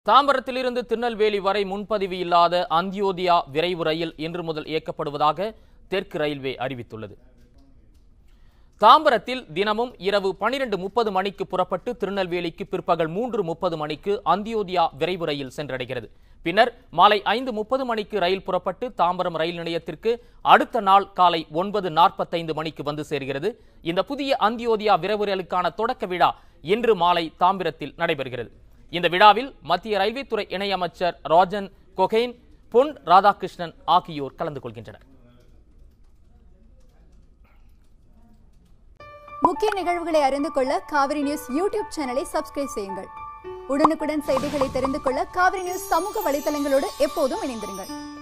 தாம்பரத்திலிருந்து திருநெல்வேலி வரை முன்பதிவு இல்லாத அந்தியோதயா விரைவு ரயில் இன்று முதல் இயக்கப்படுவதாக தெற்கு ரயில்வே அறிவித்துள்ளது தாம்பரத்தில் தினமும் இரவு பனிரெண்டு முப்பது மணிக்கு புறப்பட்டு திருநெல்வேலிக்கு பிற்பகல் மூன்று முப்பது மணிக்கு அந்தியோதயா விரைவு ரயில் சென்றடைகிறது பின்னர் மாலை ஐந்து முப்பது மணிக்கு ரயில் புறப்பட்டு தாம்பரம் ரயில் நிலையத்திற்கு அடுத்த நாள் காலை ஒன்பது நாற்பத்தைந்து மணிக்கு வந்து சேர்கிறது இந்த புதிய அந்தியோதயா விரைவு ரயிலுக்கான தொடக்க விழா இன்று மாலை தாம்பரத்தில் நடைபெறுகிறது இந்த விழாவில் மத்திய ரயில்வே துறை இணையமைச்சர் ராஜன் கொகெயின் பொன் ராதாகிருஷ்ணன் ஆகியோர் கலந்து கொள்கின்றனர் முக்கிய நிகழ்வுகளை அறிந்து கொள்ள காவிரி நியூஸ் யூடியூப் சேனலை சப்ஸ்கிரைப் செய்யுங்கள் உடனுக்குடன் செய்திகளை தெரிந்து கொள்ள காவிரி நியூஸ் சமூக வலைதளங்களோடு எப்போதும் இணைந்திருங்கள்